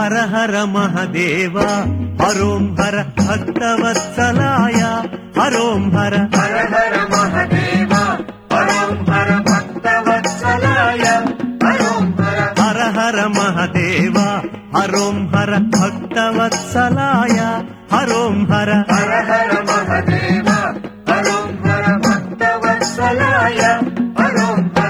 హర హర మహదేవ హరోం హర భక్తవత్సలాయ హరోం హర హర హర మహదేవ హరోం హర భక్తవత్సలాయ హరోం హర హర హర మహదేవ హరోం హర భక్తవత్సలాయ హరోం హర హర హర మహదేవ హరోం హర భక్తవత్సలాయ హరోం హర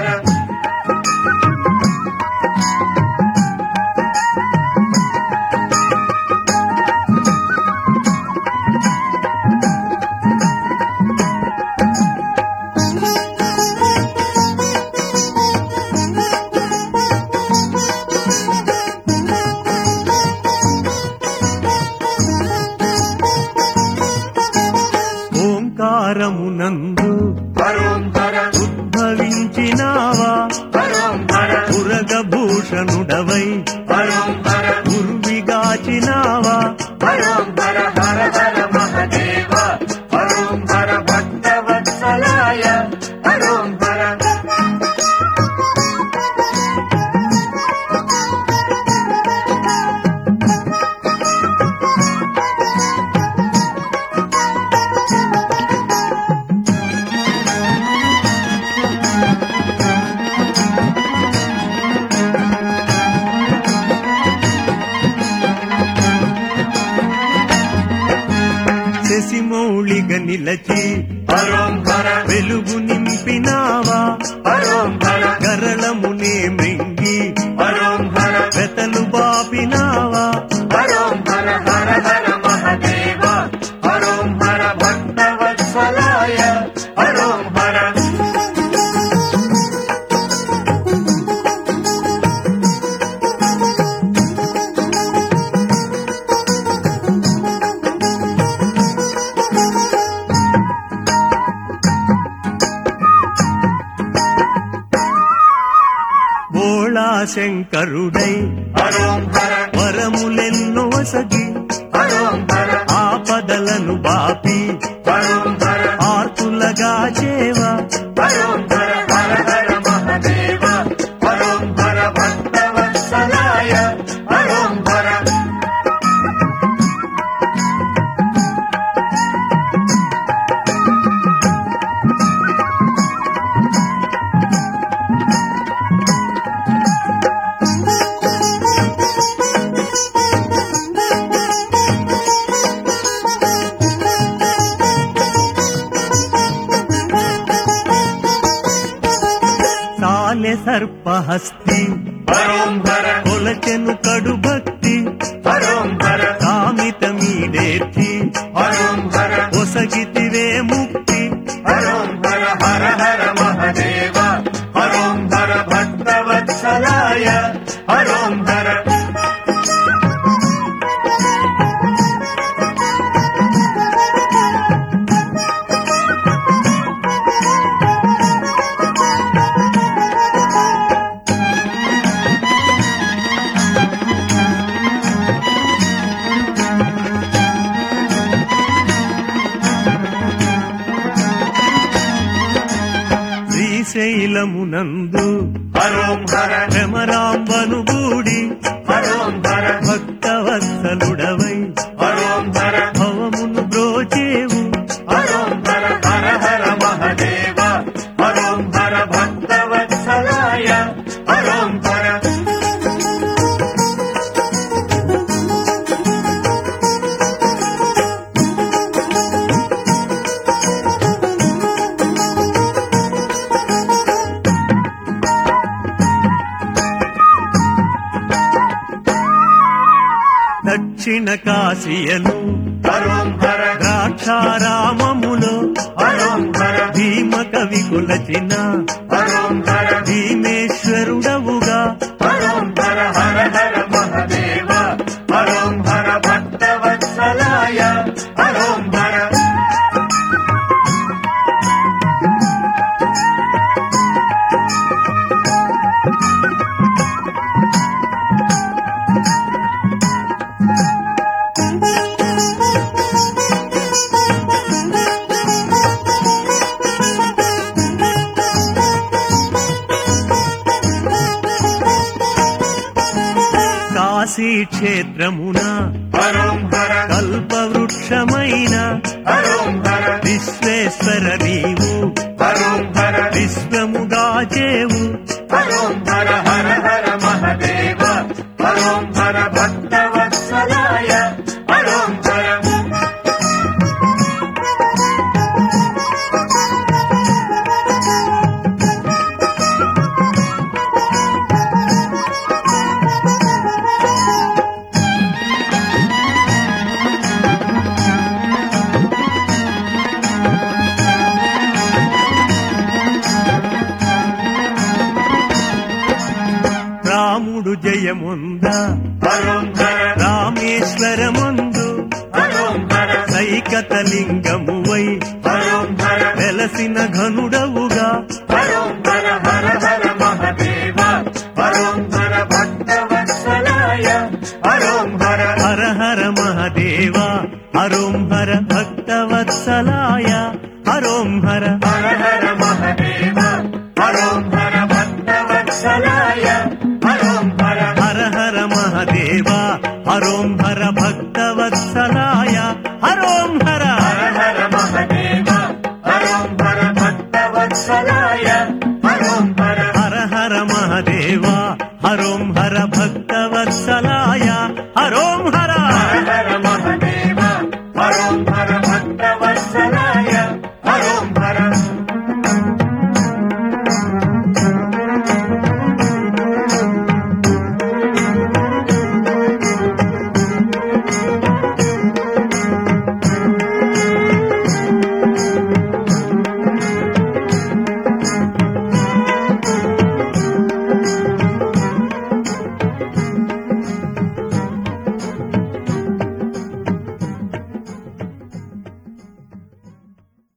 ఓంకారమునందు హరోం హర ఉద్భవించినావా హరోం హర ఉరగభూషణుడవై హరోం హర ఉర్విగాచినావా హరోం హర హర హర మహదేవ హరోం హర భక్తవత్సలాయ హరోం హర శశిమౌళిగ నిలచి హరోం హర వెలుగు నింపినావా హరోం హర గరళమునే మృంగి హరోం హర వెతలు బాపినావా హరోం హర హర హర మహదేవ హరోం హర భక్తవత్సలాయ హరోం హర బోళా శంకరుడై హరోం హర వరములెన్నో సగి హరోం హర ఆపదలను బాపి హరోం హర ఆర్తులగా చేవా హరోం హర హర హర మహదేవ హరోం హర భక్తవత్సలాయ హరోం హర సాలె సర్పహస్తి హరోం హర కొలచెను కడు భక్తి హరోం హర కామిత మీడేర్చి హరోం హర ఒసగితివే ముక్తి హరోం హర హర హర మహదేవ హరోం హర భక్తవత్సలాయ హరోం హర శ్రీశైలమునందు హరోం హర భ్రమరాంబను గూడి హరోం హర భక్తవత్సలుడవై హరోం హర భవమును బ్రోచేవు హరోం హర హర హర మహదేవ హరోం హర భక్తవత్సలాయ హరోం హర దక్షిణ కాశీయలు హరోం హర ద్రాక్షారామములో హరోం హర భీమ కవి కులచిన హరోం హర భీమేశ్వరుడవుగా హరోం హర హర హర మహదేవ హరోం హర భక్తవత్సలాయ హరోం హర Thank you. కాశీ క్షేత్రమున హరోం హర కల్పవృక్షమైన హరోం హర విశ్వేశ్వర నీవు హరోం హర విశ్వముదాచేవు హరోం హర హర హర మహదేవ హరోం హర భక్తవత్సలాయ హరోం హర రాముడు జయముందా హరోం హర రామేశ్వరముందు హరోం హర సైకతలింగమువై హరోం హర వెలసిన ఘనుడవుగా హరోం హర హర హర మహదేవ హరోం హర భక్తవత్సలాయ హరోం హర హర హర మహదేవ హరోం హర భక్తవత్సలాయ హరోం హర హర హర మహదేవ హరోం హర భక్తవత్సలాయ హరోం హర హర హర మహదేవ హరోం హర భక్తవత్సలాయ హరోం హర హర హర మహదేవ హరోం హర భక్తవత్సలాయ హరోం హర హర హర మహదేవ హరోం హర భక్తవత్సలాయ హరోం హర